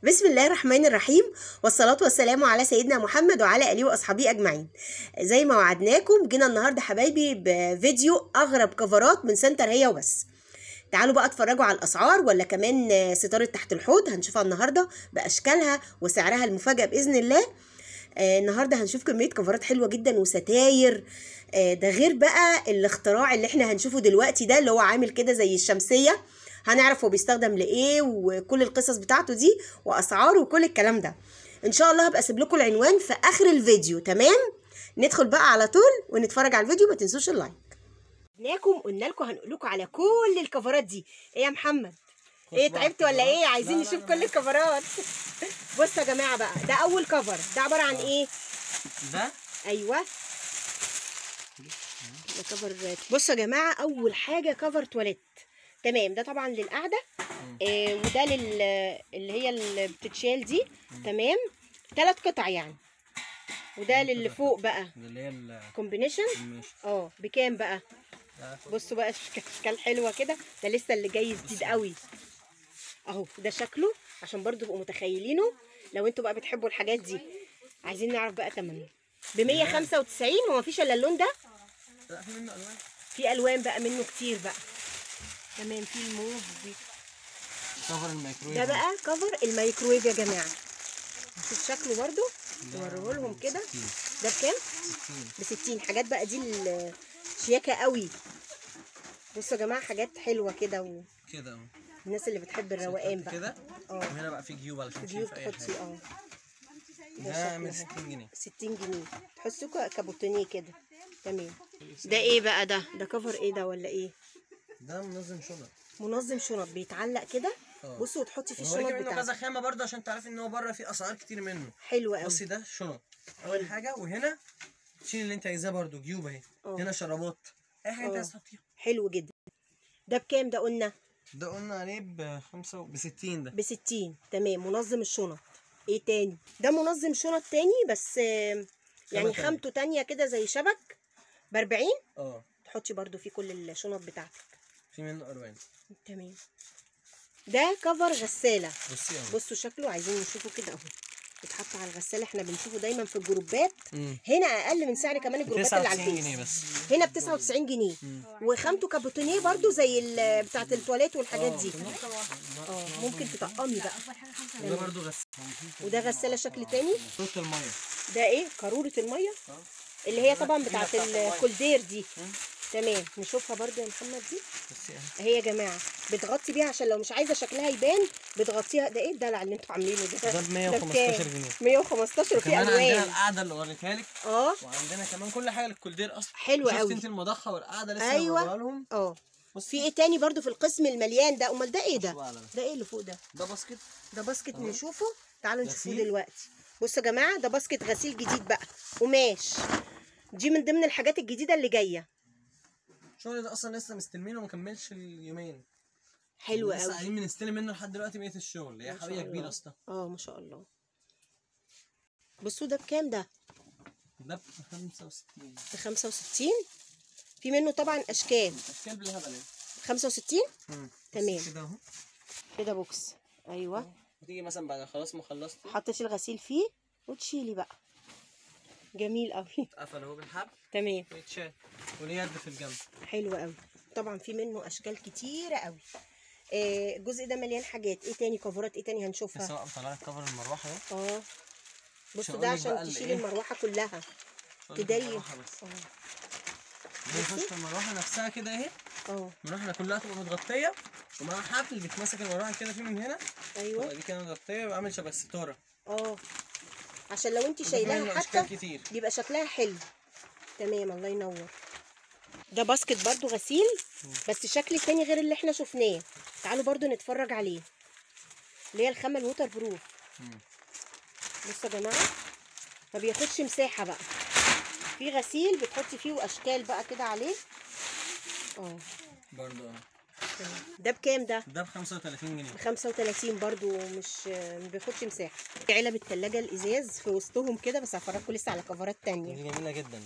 بسم الله الرحمن الرحيم والصلاة والسلام على سيدنا محمد وعلى آله وأصحابه أجمعين زي ما وعدناكم جينا النهاردة حبايبي بفيديو أغرب كفرات من سنتر هي وبس تعالوا بقى اتفرجوا على الأسعار ولا كمان ستارة تحت الحوض هنشوفها النهاردة بأشكالها وسعرها المفاجأة بإذن الله آه النهارده هنشوف كميه كفرات حلوه جدا وستاير آه ده غير بقى الاختراع اللي احنا هنشوفه دلوقتي ده اللي هو عامل كده زي الشمسيه هنعرف هو بيستخدم لايه وكل القصص بتاعته دي واسعاره وكل الكلام ده ان شاء الله هبقى اسيب لكم العنوان في اخر الفيديو تمام ندخل بقى على طول ونتفرج على الفيديو ما تنسوش اللايك ناكم قلنا لكم هنقول لكم على كل الكفرات دي ايه يا محمد ايه تعبت ولا ايه عايزين نشوف كل الكفرات بصوا يا جماعه بقى ده اول كفر ده عباره عن ايه ده ايوه ده كفر بصوا يا جماعه اول حاجه كفر تواليت تمام ده طبعا للقعده آه وده لل اللي هي اللي بتتشال دي تمام ثلاث قطع يعني وده للي فوق بقى ده اللي هي ال- كومبينيشن ماشي اه بكام بقى ده بصوا بقى أشك- اشكال حلوه كده ده لسه اللي جاي جديد قوي اهو ده شكله عشان برضو تبقوا متخيلينه لو انتوا بقى بتحبوا الحاجات دي عايزين نعرف بقى ثمنه ب 195 وما فيش الا اللون ده لا في منه الوان في الوان بقى منه كتير بقى تمام في الموف دي كفر الميكرويف ده بقى كفر الميكرويف يا جماعه شوف شكله برضو نوريه لهم كده ده بكام 60 ب 60 حاجات بقى دي الشياكه قوي بصوا يا جماعه حاجات حلوه كده كده اهو والناس اللي بتحب الروقان بقى كده اه وهنا بقى في جيوب علشان جيوب تشيل في اي تحطي حاجه اه ده شكله عامل اهو. 60 جنيه 60 جنيه تحسوا كابوتونيه كده تمام ده ايه بقى ده ده كفر ايه ده ولا ايه ده منظم شنط منظم شنط بيتعلق كده اه. بصوا وتحطي فيه وهوريك الشنط منه بتاعتك كذا خامه برضه عشان تعرفي ان هو بره في اسعار كتير منه حلو قوي بصي ده شنط اول حاجه وهنا تشيل اللي انت عايزاه برضه جيوب اهي اه. هنا شرابات اي حاجه انت اه. عايز تحطيها حلو جدا ده بكام ده قلنا ده قلنا عليه ب 5 ب 60 ده ب 60 تمام منظم الشنط ايه تاني ده منظم شنط تاني بس آم، يعني تانية. خامته تانية كده زي شبك ب 40 اه تحطي برضو فيه كل الشنط بتاعتك في منه الوان تمام ده كفر غسالة بصي اهو بصوا شكله عايزين نشوفه كده اهو يتحط على الغسالة احنا بنشوفه دايما في الجروبات امم هنا اقل من سعر كمان الجروبات اللي على 99 الفيس جنيه بس هنا ب 99 جنيه وخامته كابوتونيه برضو زي ال- بتاعت التواليت والحاجات دي اه ممكن تطقمي بقى ده برضه غسالة وده غسالة شكل تاني صوت الميه ده ايه قارورة المية اللي هي طبعا بتاعت الكولدير دي تمام نشوفها برضو يا محمد دي بصي اهي اهي يا جماعه بتغطي بيها عشان لو مش عايزه شكلها يبان بتغطيها ده ايه الدلع اللي انتوا عاملينه ده ده ب بكام؟ 115 جنيه 115 وفي كمان عندنا الوان القعده اللي وريتها لك اه وعندنا كمان كل حاجه للكولدير اصلا حلو شفت قوي انت المضخه والقعده لسه أيوة. موريها لهم اه بصي في ايه تاني برضو في القسم المليان ده امال ده ايه بصوا ده بقى على ده. ده ايه اللي فوق ده ده باسكت ده باسكت أهو. نشوفه تعالوا نشوفوه غسيل. دلوقتي بصوا يا جماعه ده باسكت غسيل جديد بقى قماش دي من ضمن الحاجات الجديده اللي جايه الشغل ده اصلا لسه مستلمينه وما كملش اليومين حلو لسه قوي قاعدين بنستلم منه لحد دلوقتي بقيه الشغل هي ما شاء حاويه الله. كبيره اصلا اه ما شاء الله بصوا ده بكام ده ده ب 65 ب 65 في منه طبعا اشكال اشكال بالهبل اهي 65 مم. تمام. بصي كده اهو كده بوكس ايوه وتيجي مثلا بعد خلاص ما خلصت حطيتي الغسيل فيه وتشيلي بقى جميل قوي اتقفل اهو بالحبل تمام ويتشال وليه يد في الجنب حلو قوي طبعا في منه اشكال كتيره قوي آه، الجزء ده مليان حاجات ايه تاني كفرات ايه تاني لسه هنشوفها بقى مطلع لك كفر المروحه ده اه بصوا هقول ده لك بقى عشان اللي تشيل إيه؟ المروحه كلها هقول لك تضيق المروحة بس اه دي خش المروحه نفسها كده اهي اه المروحه كلها تبقى متغطيه ومعاها حبل بيتمسك المروحه كده فيه من هنا ايوه تبقى دي كده متغطيه وعامل شبه الستاره اه عشان لو انت وده شايلاها منه حتى اشكال كتير بيبقى شكلها حلو تمام الله ينور ده باسكت برضو غسيل بس شكل تاني غير اللي احنا شفناه تعالوا برضو نتفرج عليه اللي هي الخامه الووتر بروف مم. بصوا يا جماعه ما بياخدش مساحه بقى في غسيل بتحطي فيه اشكال بقى كده عليه اه برضه اه تمام. ده بكام ده ده ب 35 جنيه ب 35 برضو مش ما بياخدش مساحه في علب التلاجة الازاز في وسطهم كده بس هفرجكم لسه على كفرات تانية دي جميله جدا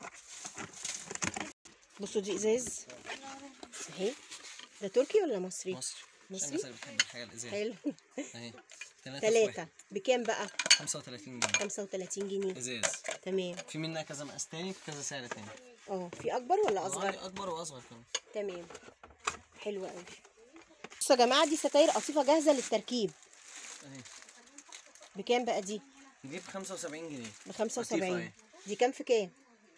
بصوا دي ازاز اهي ده تركي ولا مصري مصري مصري؟ عشان الناس اللي بتحب الحاجه الازاز حلو اهي تلاتة في ثلاثة واحد. بكام بقى 35 جنيه 35 جنيه ازاز تمام في منها كذا مقاس تاني في كذا سعر تاني اه في اكبر ولا اصغر والله اكبر واصغر كمان تمام حلو قوي بصوا يا جماعه دي ستاير قصيفه جاهزه للتركيب اهي بكام بقى دي دي ب 75 جنيه ب لطيفة 75 أهي. دي كام في كام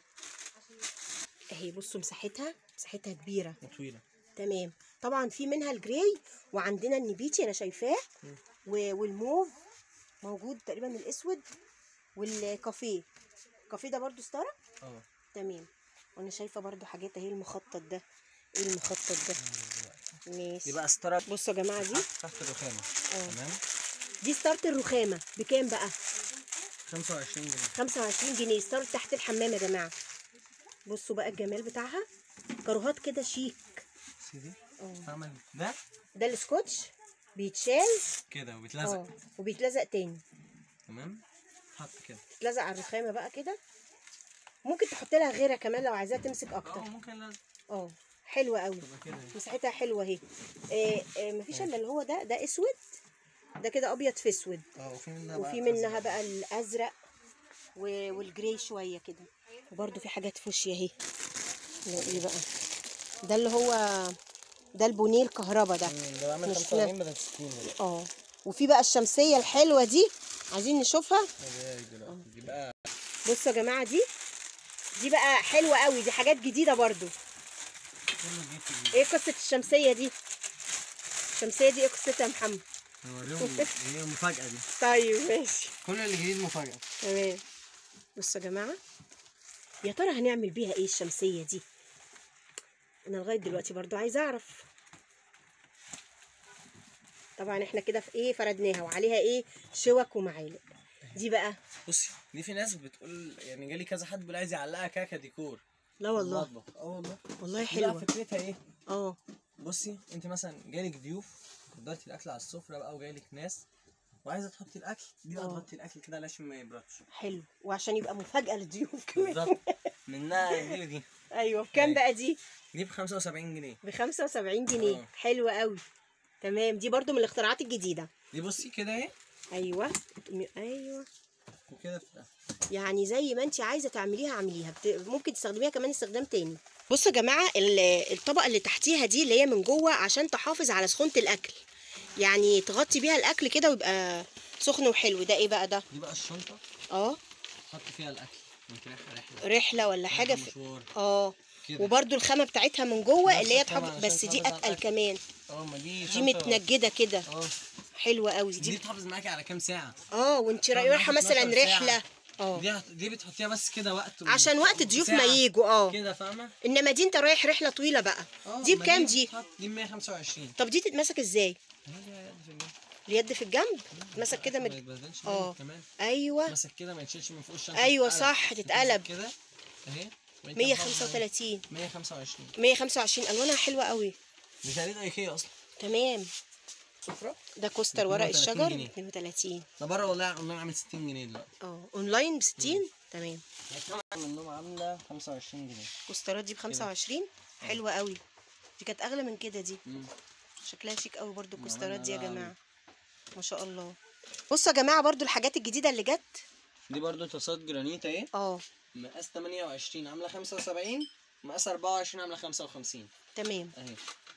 اهي بصوا مساحتها مساحتها كبيره وطويله تمام طبعا في منها الجراي وعندنا النبيتي انا شايفاه و- والموف موجود تقريبا الاسود والكافيه الكافيه ده برضو ستاره اه تمام وانا شايفه برضو حاجات اهي المخطط ده ايه المخطط ده ماشي دي بقى ستاره بصوا يا جماعه دي تحت الرخامه اه. تمام دي ستارت الرخامه بكام بقى 25 جنيه 25 جنيه ستارت تحت الحمام يا جماعه بصوا بقى الجمال بتاعها كاروهات كده شيك سيدي اه عمل ده ده السكوتش بيتشال كده وبيتلزق اه وبيتلزق تاني تمام حط كده تتلزق على الرخامه بقى كده ممكن تحط لها غيرها كمان لو عايزاها تمسك اه اكتر ممكن لازم اه حلوه قوي تبقى كده اهي. مساحتها حلوه اهي آه آه مفيش الا اللي هو ده ده اسود ده كده ابيض في اسود اه وفي منها بقى وفي منها بقى الازرق و- والجراي شويه كده وبرده في حاجات فوشيا اهي ده ايه بقى ده اللي هو ده البونيه الكهربا ده مم، ده بعمل مش 45 بدل 60 دلوقتي اه وفي بقى الشمسيه الحلوه دي عايزين نشوفها ادي دلوقتي دي بقى بصوا يا جماعه دي دي بقى حلوه قوي دي حاجات جديده برضو كله جديد في جديد ايه قصه الشمسيه دي الشمسيه دي ايه قصتها يا محمد هوريهم هي المفاجأة دي طيب ماشي كل اللي جديد مفاجأة تمام بصوا يا جماعه يا ترى هنعمل بيها ايه الشمسيه دي انا لغايه دلوقتي برضو عايزه اعرف طبعا احنا كده في ايه فردناها وعليها ايه شوك ومعالق دي بقى بصي دي في ناس بتقول يعني جالي كذا حد بيقول عايز يعلقها كاكا ديكور لا والله المطبخ. اه والله والله دي بقى حلوه فكرتها ايه اه بصي انت مثلا جالك ضيوف قدرتي الاكل على السفره بقى وجايلك ناس وعايزه تحطي الاكل دي بقى اه. تغطي الاكل كده علشان ما يبردش حلو وعشان يبقى مفاجاه للضيوف كمان بالظبط منها دي دي ايوه بكام أيوة. بقى دي دي ب 75 جنيه ب 75 جنيه اه. حلوه قوي تمام دي برضو من الاختراعات الجديده دي بصي كده اهي ايوه ايوه وكده بتبقى يعني زي ما انت عايزه تعمليها اعمليها بت... ممكن تستخدميها كمان استخدام تاني بصوا يا جماعه ال- الطبقه اللي تحتيها دي اللي هي من جوه عشان تحافظ على سخونه الاكل يعني تغطي بيها الاكل كده ويبقى سخن وحلو ده ايه بقى ده دي بقى الشنطه اه تحط فيها الاكل وانت رايحه رحله رحله ولا حاجه رايحة في مشوار اه كده. وبرضو الخامه بتاعتها من جوه نفس اللي هي الخامة تحافظ عشان بس دي تحافظ على اتقل الأكل. كمان اه ما دي دي شنطة- متنجده كده اه حلوه قوي دي دي بتحافظ معاكي على كام ساعه اه وانت طبعاً رايحه معاكي مثلا 12 ساعة. رحله اه دي هت- دي بتحطيها بس كده وقت و- عشان وقت الضيوف ما ساعة. يجوا اه كده فاهمه انما دي انت رايح رحله طويله بقى اه دي ما بكام دي بتتحط- دي ب 125 طب دي تتمسك ازاي هي دي يد في الجنب. اليد في الجنب تتمسك كده ما من يتبهدلش اه. منك كمان ايوه مسك كده ما يتشيلش من فوق الشنطه ايوه تتقلب. صح تتمسك تتقلب كده اهي وانت محافظة عليها. 135 125 125 الوانها حلوه قوي دي تقريبا ايكيا اصلا تمام سفره ده كوستر ورق 32 الشجر جنيه. 32 ده بره والله اونلاين عامل 60 جنيه دلوقتي اه اونلاين ب 60 تمام طبعا منهم عامله 25 جنيه كوسترات دي ب 25 حلوه قوي دي كانت اغلى من كده دي مم. شكلها شيك قوي برضو ما الكوسترات دي يا عملنا جماعه ما شاء الله بصوا يا جماعه برضو الحاجات الجديده اللي جت دي برضو تصاد جرانيت اهي اه مقاس 28 عامله 75 مقاس 24 عامله 55 تمام اهي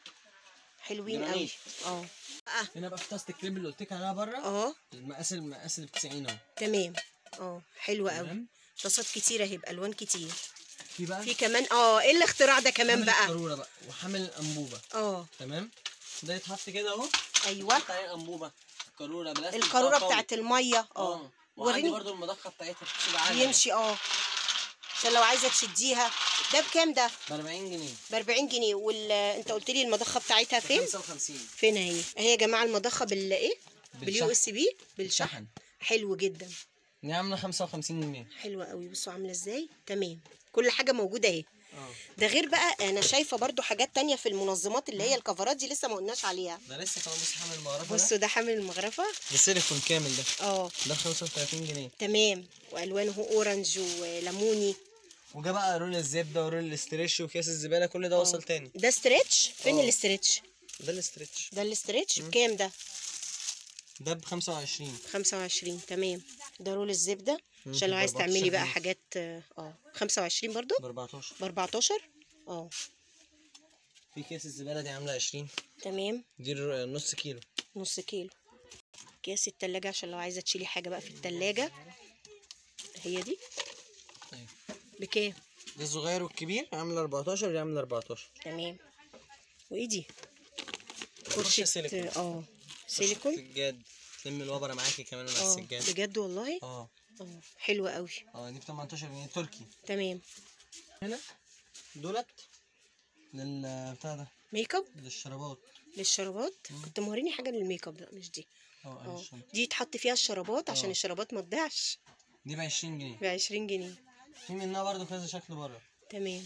حلوين قوي جرانيت. اه اه هنا بقى في طاسه الكريب اللي قلت لك عليها بره اه المقاس المقاس اللي ب 90 اهو تمام اه حلوه قوي تمام طاسات كتيره هي بالوان كتير في بقى في كمان اه ايه الاختراع ده كمان حامل بقى القاروره بقى وحامل الانبوبه اه تمام ده يتحط كده اهو ايوه تحت عليه الانبوبه القاروره بلاستيك القاروره بتاعها قوي. بتاعت الميه اه اه وعندي وريني برضو المضخه بتاعتها بتبقى عاليه يمشي اه عشان لو عايزه تشديها ده بكام ده ب 40 جنيه ب 40 جنيه وال انت قلت لي المضخه بتاعتها فين 55 فين اهي اهي يا جماعه المضخه بال ايه باليو اس بي بالشحن شحن حلو جدا دي عامله 55 جنيه حلوه قوي بصوا عامله ازاي تمام كل حاجه موجوده اهي اه ده غير بقى انا شايفه برضو حاجات تانية في المنظمات اللي هي الكفرات دي لسه ما قلناش عليها ده لسه كمان بص حامل المغرفه ده بصوا ده حامل المغرفه ده سيليكون كامل ده اه ده 35 جنيه تمام والوانه اورنج وليموني وجا بقى رول الزبده ورول الاستريتش وكيس الزباله كل ده وصل تاني ده ستريتش فين اه. الاستريتش ده الاستريتش ده الاستريتش بكام ده ده ب 25 25 تمام ده رول الزبده مم، عشان لو عايز 14 تعملي بقى جنيه. حاجات اه 25 برضو ب 14 ب 14 اه في كيس الزباله دي عامله 20 تمام دي الر- نص كيلو نص كيلو كيس التلاجة عشان لو عايزة تشيلي حاجة بقى في التلاجة هي دي ايوه بكام ده الصغير والكبير عامله 14 دي عامله 14 تمام وايه دي فرشة سيليكون. اه سيليكون سجاد تلم الوبره معاكي كمان على اه السجاد بجد والله اه اه حلوة قوي اه دي ب 18 جنيه تركي تمام هنا دولت لل بتاع ده ميك اب للشرابات للشرابات كنت موريني حاجة للميك اب لا مش دي اه اه اهي الشنطة. دي يتحط فيها الشرابات عشان اه. الشرابات ما تضيعش دي ب 20 جنيه ب 20 جنيه في منها برضو كذا شكل بره تمام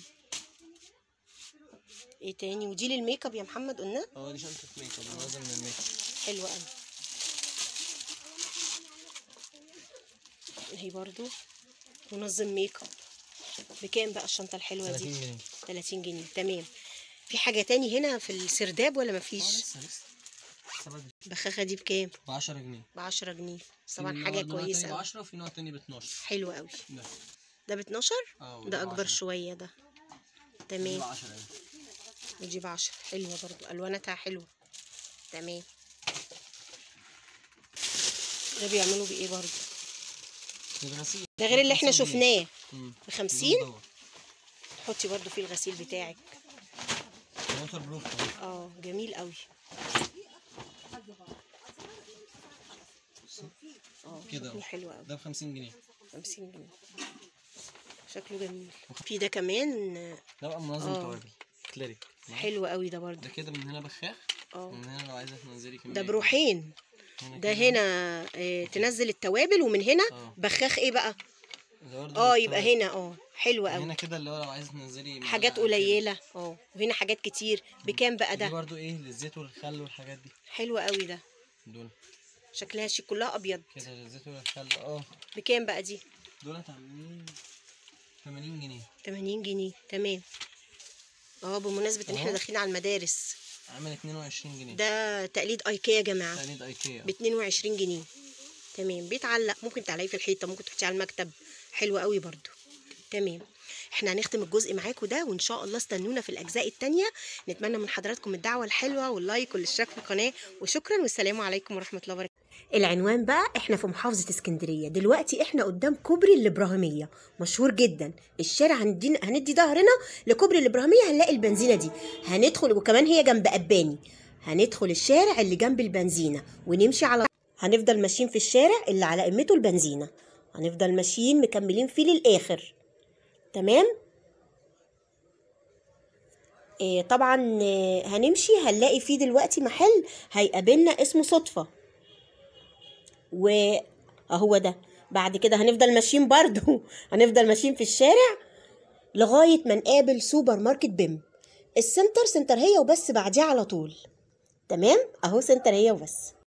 ايه تاني ودي للميك اب يا محمد قلنا اه دي شنطه ميك اب منظم للميك اب حلوة قوي هي برضو منظم ميك اب بكام بقى الشنطة الحلوة 30 دي جنيه 30 جنيه تمام في حاجة تاني هنا في السرداب ولا اه مفيش لسه لسه لسه بدري البخاخة دي بكام ب 10 جنيه ب 10 جنيه في طبعا نوع- حاجة نوع كويسة تاني ب أوي 10 وفي نوع تاني ب 12 حلوة قوي ده ده ب 12 اه وده ده ب أكبر 10. شوية ده دي ب تمام 10 اهي ودي ب 10 حلوة برضو ألوانتها حلوة تمام ده بيعملوا بإيه برضو دي الغسيل ده غير اللي احنا 50 جنيه. شفناه مم. ب 50 دول دور. حطي برضو فيه الغسيل بتاعك ووتر بروف اهو. اه جميل قوي اه كده شكله حلو قوي ده ب 50 جنيه 50 جنيه شكله جميل في ده كمان ده بقى منظم اه. توابل كليريك حلو قوي ده برضو ده كده من هنا بخاخ اه ومن هنا لو عايزه تنزلي كميه ده بروحين هنا ده كده. هنا آه تنزل التوابل ومن هنا اه. بخاخ ايه بقى ده برضه اه بالتوابل. يبقى هنا اه حلو قوي هنا كده اللي هو لو عايزه تنزلي معلقة حاجات كده. قليله اه وهنا حاجات كتير بكام بقى دي ده برضو ايه للزيت والخل والحاجات دي حلو قوي ده دول شكلها شيك كلها ابيض كده للزيت والخل اه بكام بقى دي دولت عاملين 80 جنيه 80 جنيه تمام اه بمناسبة ان احنا أهو. داخلين على المدارس عامل 22 جنيه ده تقليد ايكيا يا جماعة تقليد ايكيا ب 22 جنيه تمام بيتعلق ممكن تعلقيه في الحيطة ممكن تحطيه على المكتب حلو قوي برضو تمام احنا هنختم الجزء معاكم ده وان شاء الله استنونا في الاجزاء التانية نتمنى من حضراتكم الدعوة الحلوة واللايك والاشتراك في القناة وشكرا والسلام عليكم ورحمة الله وبركاته العنوان بقى احنا في محافظة اسكندرية دلوقتي احنا قدام كوبري الابراهيمية مشهور جدا الشارع هندي هندي ظهرنا لكوبري الابراهيمية هنلاقي البنزينة دي هندخل وكمان هي جنب اباني هندخل الشارع اللي جنب البنزينة ونمشي على هنفضل ماشيين في الشارع اللي على قمته البنزينة هنفضل ماشيين مكملين فيه للآخر تمام إيه طبعا آه، هنمشي هنلاقي فيه دلوقتي محل هيقابلنا اسمه صدفة واهو ده بعد كده هنفضل ماشيين برضو هنفضل ماشيين في الشارع لغاية ما نقابل سوبر ماركت بيم السنتر سنتر هي وبس بعديه على طول تمام اهو سنتر هي وبس